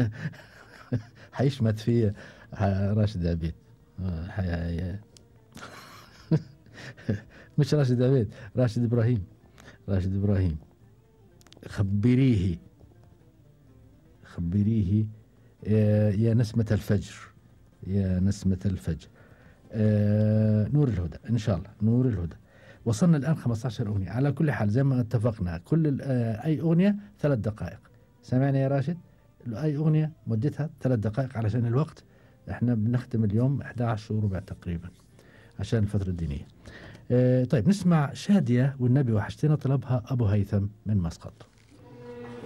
حيشمت في راشد عبيد حي... مش راشد عبيد راشد ابراهيم راشد ابراهيم خبريه خبريه يا نسمة الفجر يا نسمة الفجر آه نور الهدى إن شاء الله نور الهدى وصلنا الآن 15 أغنية على كل حال زي ما اتفقنا كل آه أي أغنية ثلاث دقائق سمعنا يا راشد أي أغنية مدتها ثلاث دقائق علشان الوقت احنا بنختم اليوم 11 وربع تقريبا عشان الفترة الدينية آه طيب نسمع شادية والنبي وحشتنا طلبها أبو هيثم من مسقط